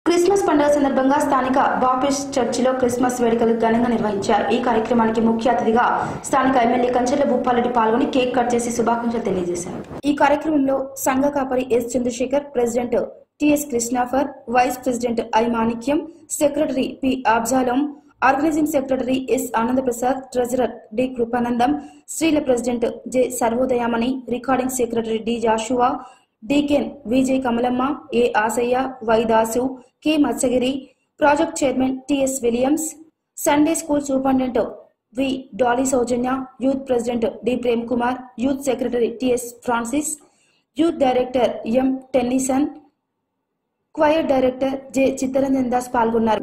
Christmas పండుగ సందర్భంగా స్థానిక బాపిస్ట్ చర్చిలో క్రిస్మస్ వేడుకలు ఘనంగా నిర్వహించారు ఈ కార్యక్రమానికి ముఖ్య అతిథిగా స్థానిక ఎమ్మెల్యే కంచెల భూపాలరెడ్డి పాల్గొని కేక్ కట్ చేసి శుభాకాంక్షలు తెలియజేశారు ఈ కార్యక్రమంలో సంఘ కాపరి ఎస్ చంద్రశేఖర్ ప్రెసిడెంట్ టిఎస్ కృష్ణాఫర్ vice president I Manikyam secretary P Abjalam organising secretary S Anandaprasad treasurer D Krupanandam స్త్రీల president J Sarvodayamani recording secretary D Joshua deacon Vijay Kamalamma A Asayya Y Dasu K Matsyagiri project chairman T S Williams Sunday school superintendent V Dolly Soujanya youth president D Prem Kumar youth secretary T S Francis youth director M Tennyson choir director J Chittaranjan Das పాల్గొన్నారు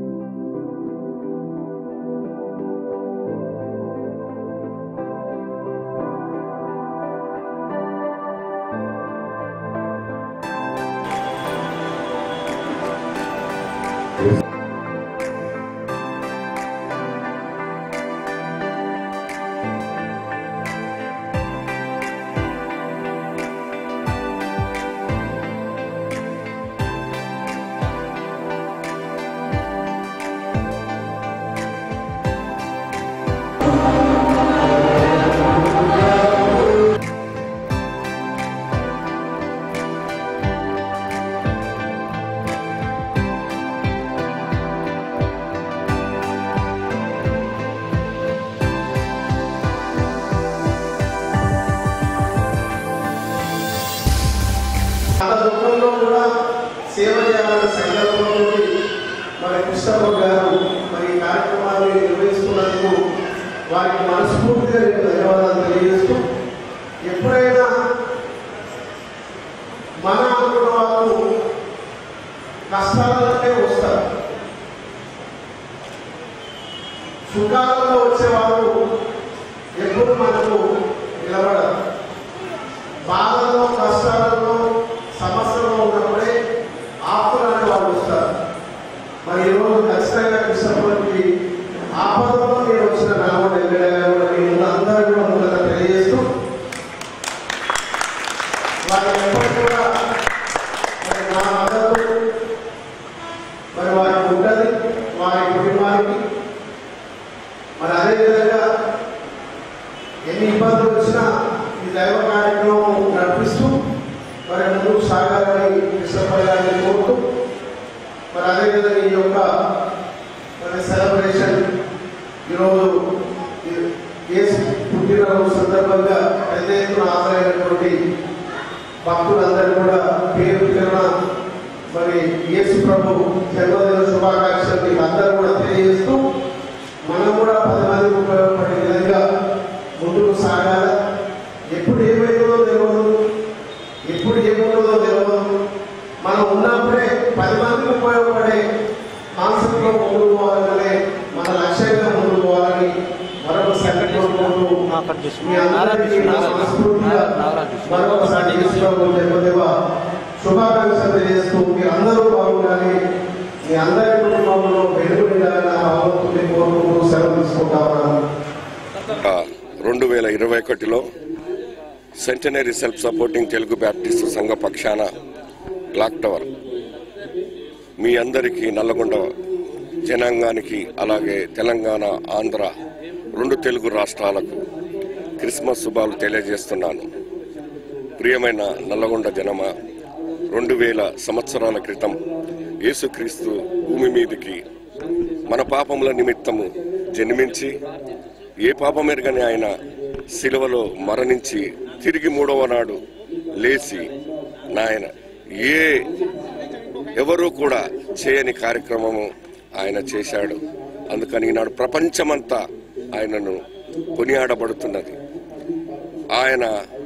అంత దుఃఖంలో కూడా సేవ చేయాలన్న సంకల్పంతో మన కృష్ణప్ప గారు మరి ఈ కార్యక్రమాన్ని నిర్వహిస్తున్నందుకు వారికి మనస్ఫూర్తిగా నేను ధన్యవాదాలు తెలియజేస్తూ ఎప్పుడైనా మన అనుకున్న వాళ్ళు కష్టాలలోనే వస్తారు సుఖాలలో వచ్చేవాళ్ళు ఎప్పుడు మనకు నిలబడరు బాధల్లో కష్టాలలో సమస్యలో ఉన్నప్పుడే ఆపులు అనే వాళ్ళు వస్తారు మరి ఈరోజు ఖచ్చితంగా కృష్ణపురికి ఆపదలో నేను వచ్చిన నల్గొండ ఎమ్మెల్యేగా కూడా నేను అందరూ కూడా ముందుగా తెలియజేస్తూ వారి ఎప్పటికీ కూడా మరి నా మద్దతు మరి వారికి ఉంటుంది వారి కుటుంబానికి మరి అదేవిధంగా ఎన్ని ఇబ్బందులు వచ్చినా ఈ దైవ కార్యక్రమం నడిపిస్తూ మరి ముందుకు సాగాలని కృష్ణపల్లి గారిని కోరుతూ మరి అదేవిధంగా ఈ యొక్క మరి సెలబ్రేషన్ ఈరోజు ఈ- యేసు పుట్టినరోజు సందర్భంగా పెద్ద ఎత్తున హాజరైనటువంటి భక్తులందరూ కూడా పేరు పేరున మరి యేసు ప్రభు జన్మదిన శుభాకాంక్షలు మీకు అందరూ కూడా తెలియజేస్తూ మనం కూడా పది మందికి ఉపయోగపడే విధంగా ముందుకు సాగాల ఎప్పుడు ఏమైతుందో తెలియదు ఎప్పుడు ఏముంటుందో తెలియదు మనం ఉన్నప్పుడే పది మందికి ఉపయోగపడే కాన్సెప్ట్లో ముందుకు పోవాలనే మన లక్ష్యంగా ముందుకు పోవాలని మరొక సంఘటన మీ అందరికీ నా మనస్ఫూర్తిగా మరొకసారి యేసుప్రభు జన్మదిన శుభాకాంక్షలు తెలియజేస్తూ మీరు అందరూ బాగుండాలి మీ అందరి కుటుంబంలో వెలుగు నిండాలని ఆ భగవంతుని కోరుకుంటూ సెలవు తీసుకుంటా ఉన్నాను రెండు వేల ఇరవై ఒకటిలో centenary self supporting Telugu Baptist సంఘ పక్షాన క్లాక్ టవర్ మీ అందరికీ నల్లగొండ జనాంగానికి అలాగే తెలంగాణ ఆంధ్ర రెండు తెలుగు రాష్ట్రాలకు క్రిస్మస్ శుభాలు తెలియజేస్తున్నాను ప్రియమైన నల్లగొండ జనమ రెండు వేల సంవత్సరాల క్రితం యేసుక్రీస్తు భూమి మీదికి మన పాపముల నిమిత్తము జన్మించి ఏ పాపమెరగని ఆయన శిలువలో మరణించి తిరిగి మూడవ నాడు లేచి నాయన ఏ ఎవరూ కూడా చేయని కార్యక్రమము ఆయన చేశాడు అందుకని ఈనాడు ప్రపంచమంతా ఆయనను కొనియాడబడుతున్నది ఆయన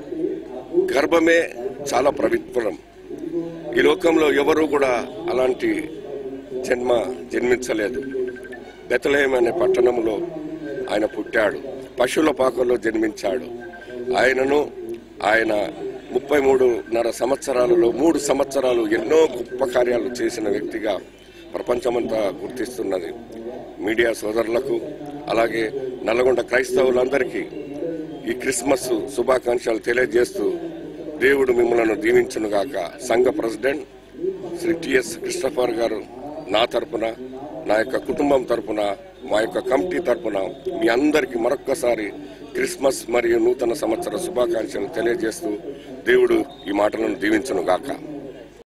గర్భమే చాలా పవిత్రం ఈ లోకంలో ఎవరు కూడా అలాంటి జన్మ జన్మించలేదు బెతలహేం అనే పట్టణంలో ఆయన పుట్టాడు పశువుల పాకలో జన్మించాడు ఆయనను ఆయన ముప్పై మూడున్నర సంవత్సరాలలో మూడు సంవత్సరాలు ఎన్నో గొప్ప కార్యాలు చేసిన వ్యక్తిగా ప్రపంచమంతా గుర్తిస్తున్నది మీడియా సోదరులకు అలాగే నల్గొండ క్రైస్తవులందరికీ ఈ క్రిస్మస్ శుభాకాంక్షలు తెలియజేస్తూ దేవుడు మిమ్మల్ని దీవించునుగాక సంఘ ప్రెసిడెంట్ శ్రీ టిఎస్ క్రిస్టఫర్ గారు నా తరపున నా యొక్క కుటుంబం తరపున మా యొక్క కమిటీ తరపున మీ అందరికీ మరొక్కసారి క్రిస్మస్ మరియు నూతన సంవత్సర శుభాకాంక్షలు తెలియజేస్తూ దేవుడు ఈ మాటలను దీవించును గాక